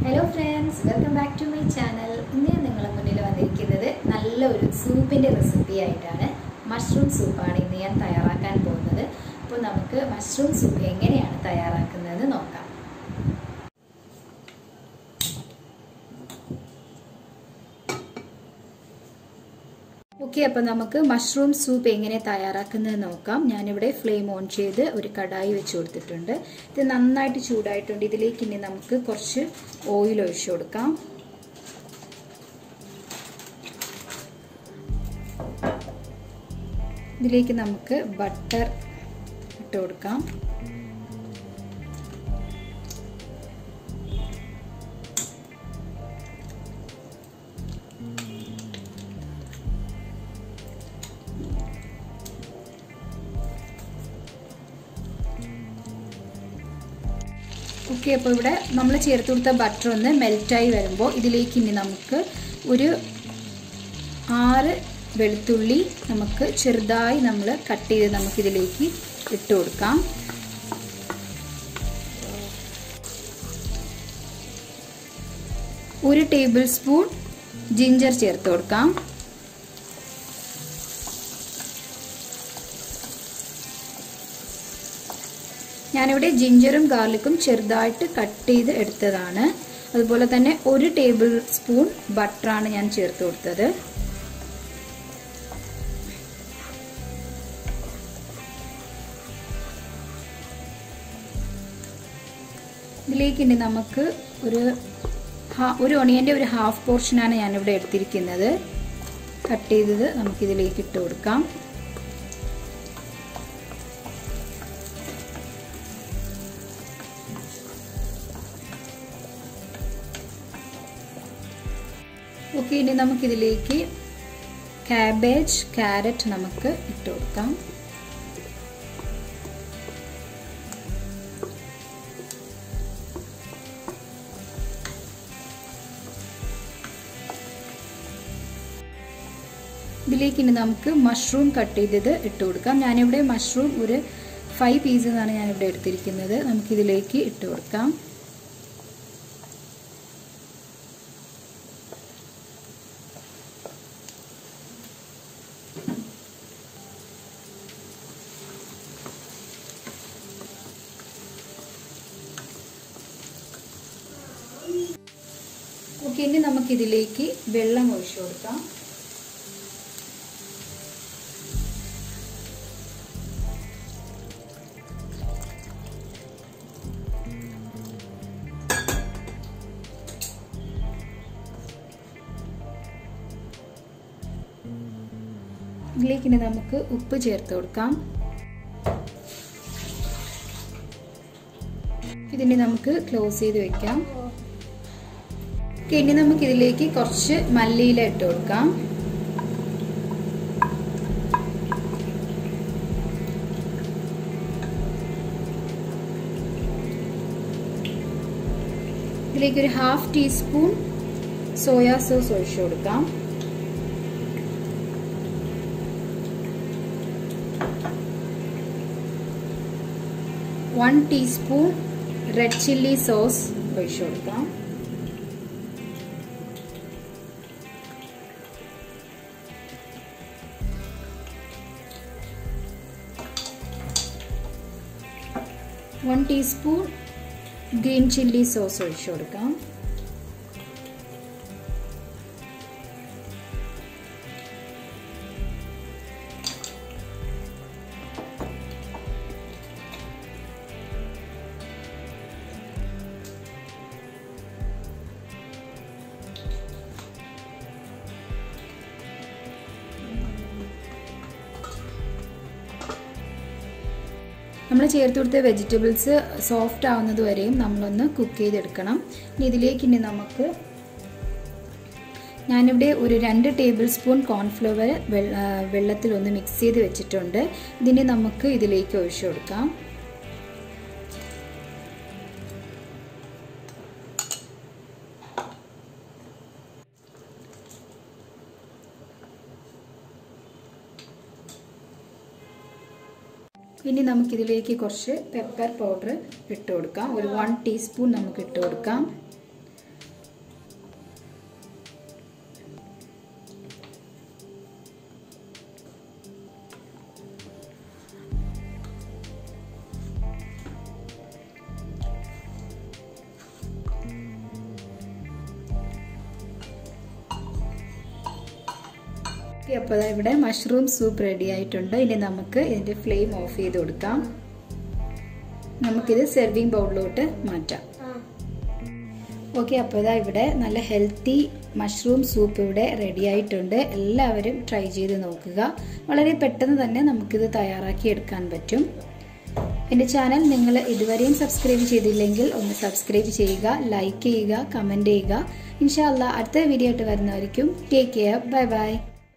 hello friends welcome back to my channel ഇന്ന് ഞാൻ നിങ്ങളുടെ മുന്നിൽ വന്നിരിക്കുന്നത് നല്ലൊരു സൂപ്പിൻ്റെ റെസിപ്പി ആയിട്ടാണ് മഷ്റൂം സൂപ്പാണ് ഇന്ന് ഞാൻ തയ്യാറാക്കാൻ പോകുന്നത് അപ്പോൾ നമുക്ക് മഷ്റൂം സൂപ്പ് എങ്ങനെയാണ് തയ്യാറാക്കുന്നത് നോക്കാം ഓക്കെ അപ്പോൾ നമുക്ക് മഷ്റൂം സൂപ്പ് എങ്ങനെ തയ്യാറാക്കുന്നത് നോക്കാം ഞാനിവിടെ ഫ്ലെയിം ഓൺ ചെയ്ത് ഒരു കടായി വെച്ച് കൊടുത്തിട്ടുണ്ട് ഇത് നന്നായിട്ട് ചൂടായിട്ടുണ്ട് ഇതിലേക്ക് ഇനി നമുക്ക് കുറച്ച് ഓയിൽ ഒഴിച്ചു കൊടുക്കാം ഇതിലേക്ക് നമുക്ക് ബട്ടർ ഇട്ട് കൊടുക്കാം ഓക്കെ അപ്പോൾ ഇവിടെ നമ്മൾ ചേർത്ത് കൊടുത്ത ബട്ടർ ഒന്ന് മെൽറ്റായി വരുമ്പോൾ ഇതിലേക്ക് ഇനി നമുക്ക് ഒരു ആറ് വെളുത്തുള്ളി നമുക്ക് ചെറുതായി നമ്മൾ കട്ട് ചെയ്ത് നമുക്കിതിലേക്ക് ഇട്ട് കൊടുക്കാം ഒരു ടേബിൾ സ്പൂൺ ജിഞ്ചർ ചേർത്ത് കൊടുക്കാം ഞാനിവിടെ ജിഞ്ചറും ഗാർലിക്കും ചെറുതായിട്ട് കട്ട് ചെയ്ത് എടുത്തതാണ് അതുപോലെ തന്നെ ഒരു ടേബിൾ സ്പൂൺ ബട്ടറാണ് ഞാൻ ചേർത്ത് കൊടുത്തത് ഇതിലേക്ക് ഇനി നമുക്ക് ഒരു ഒരു ഒണിയൻ്റെ ഒരു ഹാഫ് പോർഷനാണ് ഞാനിവിടെ എടുത്തിരിക്കുന്നത് കട്ട് ചെയ്തത് നമുക്കിതിലേക്ക് ഇട്ട് കൊടുക്കാം ഓക്കെ ഇനി നമുക്കിതിലേക്ക് കാബേജ് ക്യാരറ്റ് നമുക്ക് ഇട്ട് കൊടുക്കാം ഇതിലേക്ക് ഇനി നമുക്ക് മഷ്റൂം കട്ട് ചെയ്തത് ഇട്ട് കൊടുക്കാം ഞാനിവിടെ മഷ്റൂം ഒരു ഫൈവ് പീസ് എന്നാണ് ഞാനിവിടെ എടുത്തിരിക്കുന്നത് നമുക്കിതിലേക്ക് ഇട്ട് കൊടുക്കാം ഓക്കെ ഇനി നമുക്കിതിലേക്ക് വെള്ളം ഒഴിച്ചു കൊടുക്കാം ഇതിലേക്ക് ഇനി നമുക്ക് ഉപ്പ് ചേർത്ത് കൊടുക്കാം ഇതിനെ നമുക്ക് ക്ലോസ് ചെയ്ത് വെക്കാം ഇനി നമുക്ക് ഇതിലേക്ക് കുറച്ച് മല്ലിയില ഇട്ട് കൊടുക്കാം ഇതിലേക്ക് ഒരു ഹാഫ് ടീസ്പൂൺ സോയാ സോസ് ഒഴിച്ചു കൊടുക്കാം one teaspoon red chilli sauce ഒഴിച്ചു കൊടുക്കാം one teaspoon green chilli sauce ഒഴിച്ചു കൊടുക്കാം നമ്മൾ ചേർത്ത് കൊടുത്ത വെജിറ്റബിൾസ് സോഫ്റ്റ് ആവുന്നത് വരെയും നമ്മളൊന്ന് കുക്ക് ചെയ്തെടുക്കണം ഇനി ഇതിലേക്ക് ഇനി നമുക്ക് ഞാനിവിടെ ഒരു രണ്ട് ടേബിൾ സ്പൂൺ കോൺഫ്ലവർ വെള്ളത്തിൽ ഒന്ന് മിക്സ് ചെയ്ത് വെച്ചിട്ടുണ്ട് ഇതിനെ നമുക്ക് ഇതിലേക്ക് ഒഴിച്ചു കൊടുക്കാം ഇനി നമുക്കിതിലേക്ക് കുറച്ച് പെപ്പർ പൗഡർ ഇട്ട് കൊടുക്കാം ഒരു വൺ ടീസ്പൂൺ നമുക്ക് ഇട്ട് കൊടുക്കാം ഓക്കെ അപ്പോൾ ഇവിടെ മഷ്റൂം സൂപ്പ് റെഡി ആയിട്ടുണ്ട് ഇനി നമുക്ക് ഇതിൻ്റെ ഫ്ലെയിം ഓഫ് ചെയ്ത് കൊടുക്കാം നമുക്കിത് സെർവിങ് ബൗളിലോട്ട് മാറ്റാം ഓക്കെ അപ്പോൾ ഇതാ ഇവിടെ നല്ല ഹെൽത്തി മഷ്റൂം സൂപ്പ് ഇവിടെ റെഡി ആയിട്ടുണ്ട് എല്ലാവരും ട്രൈ ചെയ്ത് നോക്കുക വളരെ പെട്ടെന്ന് തന്നെ നമുക്കിത് തയ്യാറാക്കി എടുക്കാൻ പറ്റും എൻ്റെ ചാനൽ നിങ്ങൾ ഇതുവരെയും സബ്സ്ക്രൈബ് ചെയ്തില്ലെങ്കിൽ ഒന്ന് സബ്സ്ക്രൈബ് ചെയ്യുക ലൈക്ക് ചെയ്യുക കമൻറ്റ് ചെയ്യുക ഇൻഷാല്ല അടുത്ത വീഡിയോ ആയിട്ട് വരുന്നവരിക്കും ടേക്ക് കെയർ ബൈ ബൈ